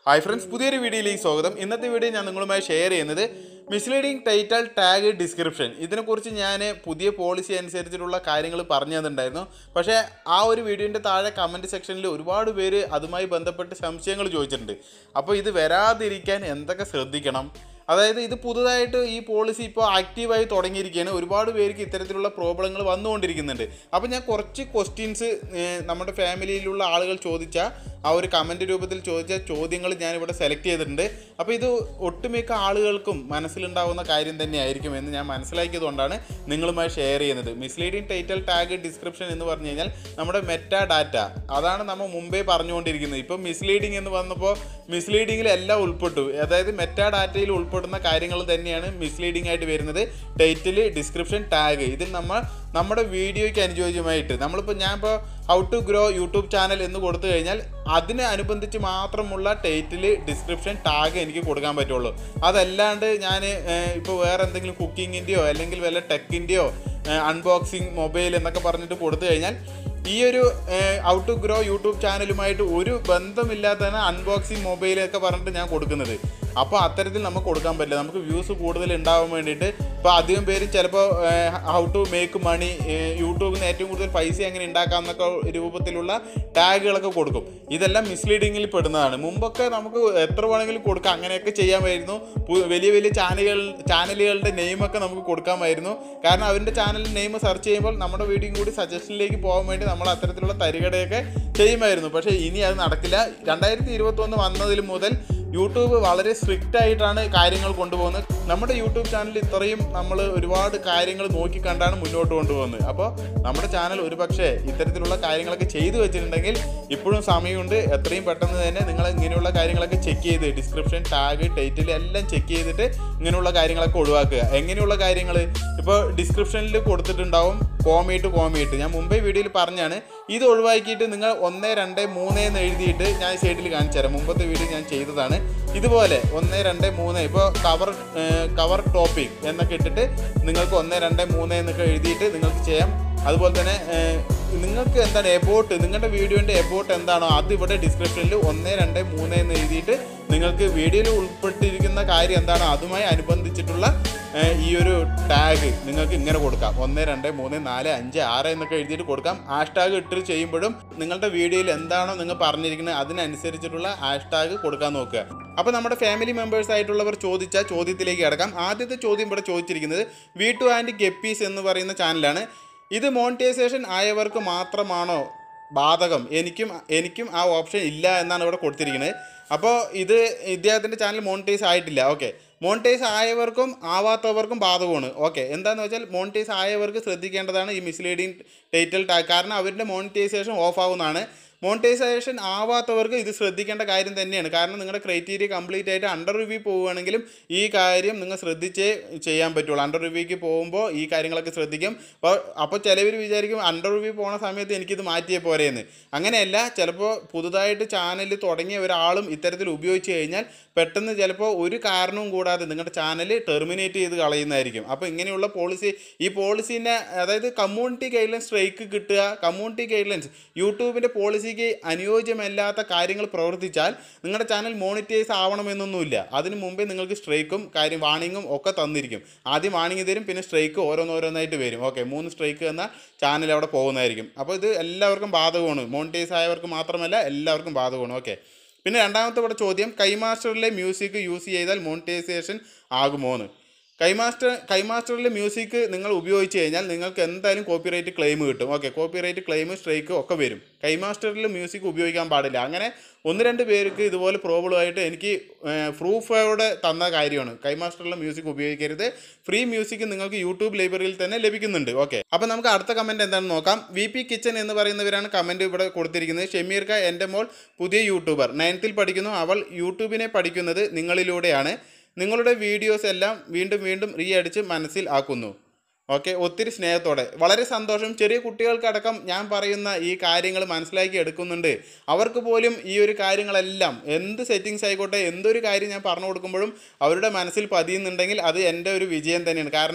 hi friends പുതിയൊരു വീഡിയോയിലേക്ക് സ്വാഗതം ഇന്നത്തെ വീഡിയോ ഞാൻ നിങ്ങളുമായി ഷെയർ ചെയ്യുന്നത് മിസ്ലീഡിംഗ് ടൈറ്റൽ ടാഗ് ഡിസ്ക്രിപ്ഷൻ ഇതിനെക്കുറിച്ച് ഞാൻ പുതിയ പോളിസി അനുസരിച്ചിട്ടുള്ള കാര്യങ്ങൾ പറഞ്ഞു തന്നിട്ടുണ്ടായിരുന്നു പക്ഷേ ആ ഒരു വീഡിയോൻ്റെ താഴെ കമൻറ്റ് സെക്ഷനിൽ ഒരുപാട് പേര് അതുമായി ബന്ധപ്പെട്ട് സംശയങ്ങൾ ചോദിച്ചിട്ടുണ്ട് അപ്പോൾ ഇത് വരാതിരിക്കാൻ എന്തൊക്കെ ശ്രദ്ധിക്കണം അതായത് ഇത് പുതുതായിട്ട് ഈ പോളിസി ഇപ്പോൾ ആക്റ്റീവായി തുടങ്ങിയിരിക്കുകയാണ് ഒരുപാട് പേർക്ക് ഇത്തരത്തിലുള്ള പ്രോബ്ലങ്ങൾ വന്നുകൊണ്ടിരിക്കുന്നുണ്ട് അപ്പോൾ ഞാൻ കുറച്ച് ക്വസ്റ്റ്യൻസ് നമ്മുടെ ഫാമിലിയിലുള്ള ആളുകൾ ചോദിച്ച ആ ഒരു കമൻറ്റ് രൂപത്തിൽ ചോദിച്ച ചോദ്യങ്ങൾ ഞാനിവിടെ സെലക്ട് ചെയ്തിട്ടുണ്ട് അപ്പോൾ ഇത് ഒട്ടുമിക്ക ആളുകൾക്കും മനസ്സിലുണ്ടാവുന്ന കാര്യം തന്നെയായിരിക്കും എന്ന് ഞാൻ മനസ്സിലാക്കിയതുകൊണ്ടാണ് നിങ്ങളുമായി ഷെയർ ചെയ്യുന്നത് മിസ്ലീഡിംഗ് ടൈറ്റൽ ടാഗ് ഡിസ്ക്രിപ്ഷൻ എന്ന് പറഞ്ഞു കഴിഞ്ഞാൽ നമ്മുടെ മെറ്റാ ഡാറ്റ അതാണ് നമ്മൾ മുമ്പേ പറഞ്ഞുകൊണ്ടിരിക്കുന്നത് ഇപ്പോൾ മിസ്ലീഡിംഗ് എന്ന് വന്നപ്പോൾ മിസ്ലീഡിങ്ങിൽ എല്ലാം ഉൾപ്പെട്ടു അതായത് മെറ്റാ ഡാറ്റയിൽ ഉൾപ്പെടുന്ന കാര്യങ്ങൾ തന്നെയാണ് മിസ്ലീഡിംഗ് ആയിട്ട് വരുന്നത് ടൈറ്റിൽ ഡിസ്ക്രിപ്ഷൻ ടാഗ് ഇതിൽ നമ്മൾ നമ്മുടെ വീഡിയോയ്ക്ക് അനുയോജ്യമായിട്ട് നമ്മളിപ്പോൾ ഞാൻ ഇപ്പോൾ how to grow YouTube channel എന്ന് കൊടുത്തു കഴിഞ്ഞാൽ അതിന് അനുബന്ധിച്ച് മാത്രമുള്ള ടൈറ്റിൽ ഡിസ്ക്രിപ്ഷൻ ടാഗ് എനിക്ക് കൊടുക്കാൻ പറ്റുള്ളൂ അതല്ലാണ്ട് ഞാൻ ഇപ്പോൾ വേറെ എന്തെങ്കിലും കുക്കിങ്ങിൻ്റെയോ അല്ലെങ്കിൽ വല്ല ടെക്കിൻ്റെയോ അൺബോക്സിങ് മൊബൈൽ എന്നൊക്കെ പറഞ്ഞിട്ട് കൊടുത്തു കഴിഞ്ഞാൽ ഈ ഒരു ഔ ടു ഗ്രോ യൂട്യൂബ് ചാനലുമായിട്ട് ഒരു ബന്ധമില്ലാത്തതാണ് അൺബോക്സിങ് മൊബൈലൊക്കെ പറഞ്ഞിട്ട് ഞാൻ കൊടുക്കുന്നത് അപ്പോൾ അത്തരത്തിൽ നമുക്ക് കൊടുക്കാൻ പറ്റില്ല നമുക്ക് വ്യൂസ് കൂടുതൽ ഉണ്ടാവാൻ വേണ്ടിയിട്ട് ഇപ്പോൾ അധികം പേര് ചിലപ്പോൾ ഹൗ ടു മേക്ക് മണി യൂട്യൂബിൽ നിന്ന് ഏറ്റവും കൂടുതൽ പൈസ എങ്ങനെ ഉണ്ടാക്കാം എന്നൊക്കെ രൂപത്തിലുള്ള ടാഗുകളൊക്കെ കൊടുക്കും ഇതെല്ലാം മിസ്ലീഡിങ്ങിൽ പെടുന്നതാണ് മുമ്പൊക്കെ നമുക്ക് എത്ര വേണമെങ്കിലും കൊടുക്കാം അങ്ങനെയൊക്കെ ചെയ്യാമായിരുന്നു പു- വലിയ വലിയ ചാനലുകൾ ചാനലുകളുടെ നെയിമൊക്കെ നമുക്ക് കൊടുക്കാമായിരുന്നു കാരണം അവരുടെ ചാനൽ നെയിം സെർച്ച് ചെയ്യുമ്പോൾ നമ്മുടെ വീഡിയോ കൂടി സജഷനിലേക്ക് പോകാൻ വേണ്ടി നമ്മൾ അത്തരത്തിലുള്ള തരികടയൊക്കെ ചെയ്യുമായിരുന്നു പക്ഷേ ഇനി അത് നടക്കില്ല രണ്ടായിരത്തി ഇരുപത്തൊന്ന് വന്നതിൽ മുതൽ യൂട്യൂബ് വളരെ സ്ട്രിക്റ്റ് ആയിട്ടാണ് കാര്യങ്ങൾ കൊണ്ടുപോകുന്നത് നമ്മുടെ യൂട്യൂബ് ചാനൽ ഇത്രയും നമ്മൾ ഒരുപാട് കാര്യങ്ങൾ നോക്കിക്കണ്ടാണ് മുന്നോട്ട് കൊണ്ടുപോകുന്നത് അപ്പോൾ നമ്മുടെ ചാനൽ ഒരുപക്ഷെ ഇത്തരത്തിലുള്ള കാര്യങ്ങളൊക്കെ ചെയ്തു വെച്ചിട്ടുണ്ടെങ്കിൽ ഇപ്പോഴും സമയമുണ്ട് എത്രയും പെട്ടെന്ന് തന്നെ നിങ്ങൾ ഇങ്ങനെയുള്ള കാര്യങ്ങളൊക്കെ ചെക്ക് ചെയ്ത് ഡിസ്ക്രിപ്ഷൻ ടാഗ് ടൈറ്റിൽ എല്ലാം ചെക്ക് ചെയ്തിട്ട് ഇങ്ങനെയുള്ള കാര്യങ്ങളൊക്കെ ഒഴിവാക്കുക എങ്ങനെയുള്ള കാര്യങ്ങൾ ഇപ്പോൾ ഡിസ്ക്രിപ്ഷനിൽ കൊടുത്തിട്ടുണ്ടാവും കോമേറ്റ് കോമേറ്റ് ഞാൻ മുമ്പേ വീഡിയോയിൽ പറഞ്ഞാണ് ഇത് ഒഴിവാക്കിയിട്ട് നിങ്ങൾ ഒന്ന് രണ്ട് മൂന്ന് എന്ന് എഴുതിയിട്ട് ഞാൻ സൈഡിൽ കാണിച്ചു തരാം മുമ്പത്തെ വീഡിയോ ഞാൻ ചെയ്തതാണ് ഇതുപോലെ ഒന്ന് രണ്ട് മൂന്ന് ഇപ്പോൾ കവർ കവർ ടോപ്പിക് എന്നൊക്കെ ഇട്ടിട്ട് നിങ്ങൾക്ക് ഒന്ന് രണ്ട് മൂന്ന് എന്നൊക്കെ എഴുതിയിട്ട് നിങ്ങൾക്ക് ചെയ്യാം അതുപോലെ തന്നെ ഏഹ്, നിങ്ങൾക്ക് എന്താണ് എബോട്ട് നിങ്ങളുടെ വീഡിയോൻ്റെ എബോട്ട് എന്താണോ അത് ഇവിടെ ഡിസ്ക്രിപ്ഷനിൽ ഒന്ന് രണ്ട് മൂന്ന് എന്ന് എഴുതിയിട്ട് നിങ്ങൾക്ക് വീഡിയോയിൽ ഉൾപ്പെട്ടിരിക്കുന്ന കാര്യം എന്താണോ അതുമായി അനുബന്ധിച്ചിട്ടുള്ള ഏഹ്, ഈ ഒരു ടാഗ് നിങ്ങൾക്ക് ഇങ്ങനെ കൊടുക്കാം ഒന്ന് രണ്ട് മൂന്ന് നാല് അഞ്ച് ആറ് എന്നൊക്കെ എഴുതിയിട്ട് കൊടുക്കാം ഹാഷ്ടാഗ് ഇട്ട് ചെയ്യുമ്പോഴും നിങ്ങളുടെ വീഡിയോയിൽ എന്താണോ നിങ്ങൾ പറഞ്ഞിരിക്കുന്നത് അതിനനുസരിച്ചിട്ടുള്ള ഹാഷ്ടാഗ് കൊടുക്കാൻ നോക്കുക അപ്പോൾ നമ്മുടെ ഫാമിലി മെമ്പേഴ്സ് ആയിട്ടുള്ളവർ ചോദിച്ച ചോദ്യത്തിലേക്ക് കിടക്കാം ആദ്യത്തെ ചോദ്യം ഇവിടെ ചോദിച്ചിരിക്കുന്നത് വി ടു ആൻഡ് ഗപ്പീസ് എന്ന് പറയുന്ന ചാനലാണ് ഇത് മോണിറ്റൈസേഷൻ ആയവർക്ക് മാത്രമാണോ ബാധകം എനിക്കും എനിക്കും ആ ഓപ്ഷൻ ഇല്ല എന്നാണ് ഇവിടെ കൊടുത്തിരിക്കുന്നത് അപ്പോൾ ഇത് ഇദ്ദേഹത്തിൻ്റെ ചാനൽ മോണിറ്റൈസ് ആയിട്ടില്ല ഓക്കെ മോണിറ്റൈസ് ആയവർക്കും ആവാത്തവർക്കും ബാധകമാണ് ഓക്കെ എന്താണെന്ന് വെച്ചാൽ മോണിറ്റൈസ് ആയവർക്ക് ശ്രദ്ധിക്കേണ്ടതാണ് ഈ മിസ്ലീഡിങ് ടൈറ്റിൽ ടാഗ് കാരണം അവരുടെ മോണിറ്റൈസേഷൻ ഓഫ് ആവുന്നതാണ് മോണിറ്റൈസേഷൻ ആവാത്തവർക്ക് ഇത് ശ്രദ്ധിക്കേണ്ട കാര്യം തന്നെയാണ് കാരണം നിങ്ങളുടെ ക്രൈറ്റീരിയ കംപ്ലീറ്റ് ആയിട്ട് അണ്ടർ റിവ്യൂ പോവുകയാണെങ്കിലും ഈ കാര്യം നിങ്ങൾ ശ്രദ്ധിച്ചേ ചെയ്യാൻ പറ്റുള്ളൂ അണ്ടർ റിവ്യൂക്ക് പോകുമ്പോൾ ഈ കാര്യങ്ങളൊക്കെ ശ്രദ്ധിക്കും അപ്പോൾ അപ്പോൾ ചിലവർ വിചാരിക്കും അണ്ടർ റിവ്യൂ പോണ സമയത്ത് എനിക്കിത് മാറ്റിയേ പോരെയെന്ന് അങ്ങനെയല്ല ചിലപ്പോൾ പുതുതായിട്ട് ചാനൽ തുടങ്ങിയ ഒരാളും ഇത്തരത്തിൽ ഉപയോഗിച്ച് കഴിഞ്ഞാൽ പെട്ടെന്ന് ചിലപ്പോൾ ഒരു കാരണവും കൂടാതെ നിങ്ങളുടെ ചാനൽ ടെർമിനേറ്റ് ചെയ്ത് കളയുന്നതായിരിക്കും അപ്പോൾ ഇങ്ങനെയുള്ള പോളിസി ഈ പോളിസീനെ അതായത് കമ്മ്യൂണിറ്റി ഗൈഡ്ലൈൻസ് സ്ട്രൈക്ക് കിട്ടുക കമ്മ്യൂണിറ്റി ഗൈഡ്ലൈൻസ് യൂട്യൂബിൻ്റെ പോളിസിക്ക് അനുയോജ്യമല്ലാത്ത കാര്യങ്ങൾ പ്രവർത്തിച്ചാൽ നിങ്ങളുടെ ചാനൽ മോണിറ്റൈസ് ആവണമെന്നൊന്നുമില്ല അതിന് മുമ്പേ നിങ്ങൾക്ക് സ്ട്രൈക്കും കാര്യം വാണിങ്ങും ഒക്കെ തന്നിരിക്കും ആദ്യം വാണിംഗ് തരും പിന്നെ സ്ട്രൈക്ക് ഓരോന്നോരോന്നായിട്ട് വരും ഓക്കെ മൂന്ന് സ്ട്രൈക്ക് എന്ന ചാനൽ അവിടെ പോകുന്നതായിരിക്കും അപ്പോൾ ഇത് എല്ലാവർക്കും ബാധകമാണ് മോണിറ്റൈസ് ആയവർക്ക് മാത്രമല്ല എല്ലാവർക്കും ബാധകമാണ് ഓക്കെ പിന്നെ രണ്ടാമത്തെ ഇവിടെ ചോദ്യം കൈമാസ്റ്ററിലെ മ്യൂസിക് യൂസ് ചെയ്താൽ മോണിറ്റൈസേഷൻ ആകുമോ എന്ന് കൈമാസ്റ്റർ കൈമാസ്റ്ററിലെ മ്യൂസിക് നിങ്ങൾ ഉപയോഗിച്ച് കഴിഞ്ഞാൽ നിങ്ങൾക്ക് എന്തായാലും കോപ്പിറൈറ്റ് ക്ലെയിം കിട്ടും ഓക്കെ കോപ്പിറൈറ്റ് ക്ലെയിം സ്ട്രൈക്ക് ഒക്കെ വരും കൈമാസ്റ്ററിൽ മ്യൂസിക് ഉപയോഗിക്കാൻ പാടില്ല അങ്ങനെ ഒന്ന് രണ്ട് പേർക്ക് ഇതുപോലെ പ്രോബ്ലമായിട്ട് എനിക്ക് പ്രൂഫോടെ തന്ന കാര്യമാണ് കൈമാസ്റ്ററിലെ മ്യൂസിക് ഉപയോഗിക്കരുത് ഫ്രീ മ്യൂസിക് നിങ്ങൾക്ക് യൂട്യൂബ് ലൈബ്രറിയിൽ തന്നെ ലഭിക്കുന്നുണ്ട് ഓക്കെ അപ്പോൾ നമുക്ക് അടുത്ത കമൻറ്റ് എന്താണെന്ന് നോക്കാം വി പി കിച്ചൻ എന്ന് പറയുന്നവരാണ് കമൻറ്റ് ഇവിടെ കൊടുത്തിരിക്കുന്നത് ഷമീർക്ക എൻ്റെ മോൾ പുതിയ യൂട്യൂബർ നയൻത്തിൽ പഠിക്കുന്നു അവൾ യൂട്യൂബിനെ പഠിക്കുന്നത് നിങ്ങളിലൂടെയാണ് നിങ്ങളുടെ വീഡിയോസ് എല്ലാം വീണ്ടും വീണ്ടും റീ അടിച്ച് മനസ്സിൽ ആക്കുന്നു ഓക്കെ ഒത്തിരി സ്നേഹത്തോടെ വളരെ സന്തോഷം ചെറിയ കുട്ടികൾക്കടക്കം ഞാൻ പറയുന്ന ഈ കാര്യങ്ങൾ മനസ്സിലാക്കി എടുക്കുന്നുണ്ട് അവർക്ക് പോലും ഈ ഒരു കാര്യങ്ങളെല്ലാം എന്ത് സെറ്റിങ്സ് ആയിക്കോട്ടെ എന്തൊരു കാര്യം ഞാൻ പറഞ്ഞു കൊടുക്കുമ്പോഴും അവരുടെ മനസ്സിൽ പതിയുന്നുണ്ടെങ്കിൽ അത് എൻ്റെ ഒരു വിജയം തന്നെയാണ് കാരണം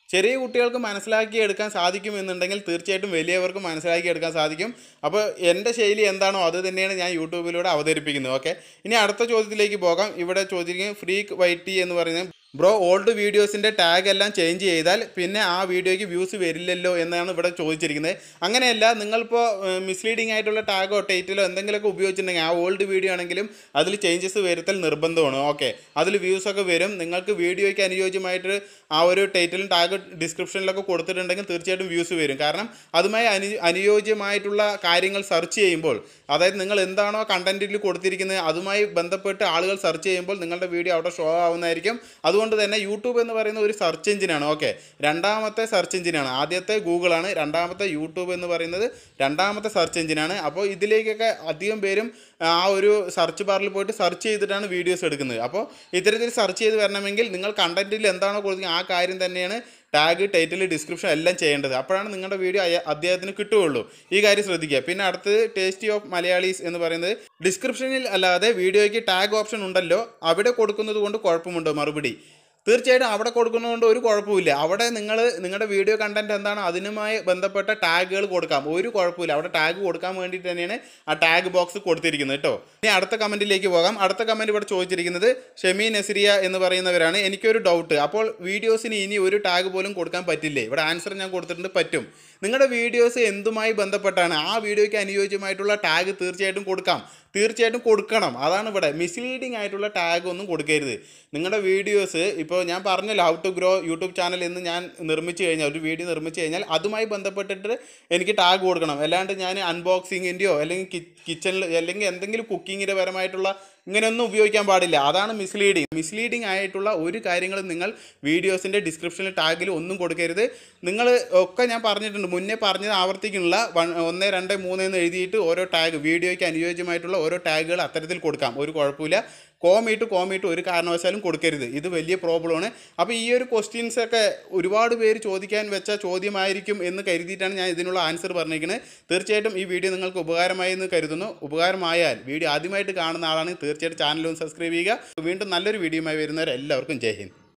ചെറിയ കുട്ടികൾക്ക് മനസ്സിലാക്കി എടുക്കാൻ സാധിക്കുമെന്നുണ്ടെങ്കിൽ തീർച്ചയായിട്ടും വലിയവർക്ക് മനസ്സിലാക്കി എടുക്കാൻ സാധിക്കും അപ്പോൾ എൻ്റെ ശൈലി എന്താണോ അത് തന്നെയാണ് ഞാൻ യൂട്യൂബിലൂടെ അവതരിപ്പിക്കുന്നത് ഓക്കെ ഇനി അടുത്ത ചോദ്യത്തിലേക്ക് പോകാം ഇവിടെ ചോദിച്ചിരിക്കുന്നത് ഫ്രീക്ക് വൈറ്റി എന്ന് പറയുന്നത് ബ്രോ ഓൾഡ് വീഡിയോസിൻ്റെ ടാഗ് എല്ലാം ചേഞ്ച് ചെയ്താൽ പിന്നെ ആ വീഡിയോയ്ക്ക് വ്യൂസ് വരില്ലല്ലോ എന്നാണ് ഇവിടെ ചോദിച്ചിരിക്കുന്നത് അങ്ങനെയല്ല നിങ്ങളിപ്പോൾ മിസ്ലീഡിംഗ് ആയിട്ടുള്ള ടാഗോ ടൈറ്റിലോ എന്തെങ്കിലുമൊക്കെ ഉപയോഗിച്ചിട്ടുണ്ടെങ്കിൽ ആ ഓൾഡ് വീഡിയോ ആണെങ്കിലും അതിൽ ചേഞ്ചസ് വരുത്തൽ നിർബന്ധമാണ് ഓക്കെ അതിൽ വ്യൂസ് ഒക്കെ വരും നിങ്ങൾക്ക് വീഡിയോയ്ക്ക് അനുയോജ്യമായിട്ട് ആ ഒരു ടൈറ്റിലും ടാഗ് ഡിസ്ക്രിപ്ഷനിലൊക്കെ കൊടുത്തിട്ടുണ്ടെങ്കിൽ തീർച്ചയായിട്ടും വ്യൂസ് വരും കാരണം അതുമായി അനു അനുയോജ്യമായിട്ടുള്ള കാര്യങ്ങൾ സെർച്ച് ചെയ്യുമ്പോൾ അതായത് നിങ്ങൾ എന്താണോ കണ്ടന്റിൽ കൊടുത്തിരിക്കുന്നത് അതുമായി ബന്ധപ്പെട്ട് ആളുകൾ സെർച്ച് ചെയ്യുമ്പോൾ നിങ്ങളുടെ വീഡിയോ അവിടെ ഷോ ആവുന്നതായിരിക്കും അതുകൊണ്ട് തന്നെ യൂട്യൂബ് എന്ന് പറയുന്ന ഒരു സെർച്ച് എഞ്ചിനാണ് ഓക്കെ രണ്ടാമത്തെ സെർച്ച് എഞ്ചിനാണ് ആദ്യത്തെ ഗൂഗിളാണ് രണ്ടാമത്തെ യൂട്യൂബ് എന്ന് പറയുന്നത് രണ്ടാമത്തെ സെർച്ച് എഞ്ചിനാണ് അപ്പോൾ ഇതിലേക്കൊക്കെ അധികം പേരും ആ ഒരു സെർച്ച് ബാറിൽ പോയിട്ട് സെർച്ച് ചെയ്തിട്ടാണ് വീഡിയോസ് എടുക്കുന്നത് അപ്പോൾ ഇത്തരത്തിൽ സെർച്ച് ചെയ്ത് വരണമെങ്കിൽ നിങ്ങൾ കണ്ടന്റിൽ എന്താണോ കൊടുക്കുന്നത് ആ കാര്യം തന്നെയാണ് ടാഗ് ടൈറ്റിൽ ഡിസ്ക്രിപ്ഷൻ എല്ലാം ചെയ്യേണ്ടത് അപ്പോഴാണ് നിങ്ങളുടെ വീഡിയോ അയ- അദ്ദേഹത്തിന് കിട്ടുകയുള്ളൂ ഈ കാര്യം ശ്രദ്ധിക്കുക പിന്നെ അടുത്തത് ടേസ്റ്റി ഓഫ് മലയാളീസ് എന്ന് പറയുന്നത് ഡിസ്ക്രിപ്ഷനിൽ അല്ലാതെ വീഡിയോയ്ക്ക് ടാഗ് ഓപ്ഷൻ ഉണ്ടല്ലോ അവിടെ കൊടുക്കുന്നത് കൊണ്ട് കുഴപ്പമുണ്ടോ മറുപടി തീർച്ചയായിട്ടും അവിടെ കൊടുക്കുന്നതുകൊണ്ട് ഒരു കുഴപ്പമില്ല അവിടെ നിങ്ങൾ നിങ്ങളുടെ വീഡിയോ കണ്ടന്റ് എന്താണ് അതിനുമായി ബന്ധപ്പെട്ട ടാഗുകൾ കൊടുക്കാം ഒരു കുഴപ്പമില്ല അവിടെ ടാഗ് കൊടുക്കാൻ വേണ്ടിയിട്ട് തന്നെയാണ് ആ ടാഗ് ബോക്സ് കൊടുത്തിരിക്കുന്നത് കേട്ടോ ഇനി അടുത്ത കമൻറ്റിലേക്ക് പോകാം അടുത്ത കമൻറ്റ് ഇവിടെ ചോദിച്ചിരിക്കുന്നത് ഷെമി നസിറിയ എന്ന് പറയുന്നവരാണ് എനിക്കൊരു ഡൗട്ട് അപ്പോൾ വീഡിയോസിന് ഇനി ഒരു ടാഗ് പോലും കൊടുക്കാൻ പറ്റില്ലേ ഇവിടെ ആൻസർ ഞാൻ കൊടുത്തിട്ടുണ്ട് പറ്റും നിങ്ങളുടെ വീഡിയോസ് എന്തുമായി ബന്ധപ്പെട്ടാണ് ആ വീഡിയോയ്ക്ക് അനുയോജ്യമായിട്ടുള്ള ടാഗ് തീർച്ചയായിട്ടും കൊടുക്കാം തീർച്ചയായിട്ടും കൊടുക്കണം അതാണ് ഇവിടെ മിസ്ലീഡിംഗ് ആയിട്ടുള്ള ടാഗ് ഒന്നും കൊടുക്കരുത് നിങ്ങളുടെ വീഡിയോസ് ഇപ്പോൾ ഞാൻ പറഞ്ഞല്ലോ how to grow YouTube channel എന്ന് ഞാൻ നിർമ്മിച്ചു കഴിഞ്ഞാൽ ഒരു വീഡിയോ നിർമ്മിച്ചു കഴിഞ്ഞാൽ അതുമായി ബന്ധപ്പെട്ടിട്ട് എനിക്ക് ടാഗ് കൊടുക്കണം അല്ലാണ്ട് ഞാൻ അൺബോക്സിങ്ങിൻ്റെയോ അല്ലെങ്കിൽ കിച്ചണിൽ അല്ലെങ്കിൽ എന്തെങ്കിലും കുക്കിങ്ങിൻ്റെ പരമായിട്ടുള്ള ഇങ്ങനെയൊന്നും ഉപയോഗിക്കാൻ പാടില്ല അതാണ് മിസ്ലീഡിങ് മിസ്ലീഡിങ് ആയിട്ടുള്ള ഒരു കാര്യങ്ങളും നിങ്ങൾ വീഡിയോസിൻ്റെ ഡിസ്ക്രിപ്ഷനിൽ ടാഗിൽ ഒന്നും കൊടുക്കരുത് നിങ്ങൾ ഒക്കെ ഞാൻ പറഞ്ഞിട്ടുണ്ട് മുന്നേ പറഞ്ഞത് ആവർത്തിക്കുന്നില്ല വൺ ഒന്ന് രണ്ട് മൂന്ന് എന്ന് എഴുതിയിട്ട് ഓരോ ടാഗ് വീഡിയോയ്ക്ക് അനുയോജ്യമായിട്ടുള്ള ഓരോ ടാഗുകൾ അത്തരത്തിൽ കൊടുക്കാം ഒരു കുഴപ്പമില്ല കോമിട്ട് കോമിട്ട് ഒരു കാരണവശാലും കൊടുക്കരുത് ഇത് വലിയ പ്രോബ്ലമാണ് അപ്പോൾ ഈ ഒരു ക്വസ്റ്റ്യൻസ് ഒക്കെ ഒരുപാട് പേര് ചോദിക്കാൻ വെച്ച ചോദ്യമായിരിക്കും എന്ന് കരുതിയിട്ടാണ് ഞാൻ ഇതിനുള്ള ആൻസർ പറഞ്ഞിരിക്കുന്നത് തീർച്ചയായിട്ടും ഈ വീഡിയോ നിങ്ങൾക്ക് ഉപകാരമായി എന്ന് കരുതുന്നു ഉപകാരമായാൽ വീഡിയോ ആദ്യമായിട്ട് കാണുന്ന ആളാണെങ്കിൽ തീർച്ചയായിട്ടും ചാനൽ ഒന്ന് സബ്സ്ക്രൈബ് ചെയ്യുക വീണ്ടും നല്ലൊരു വീഡിയോയുമായി വരുന്നവരെല്ലാവർക്കും ജയ് ഹിന്ദ്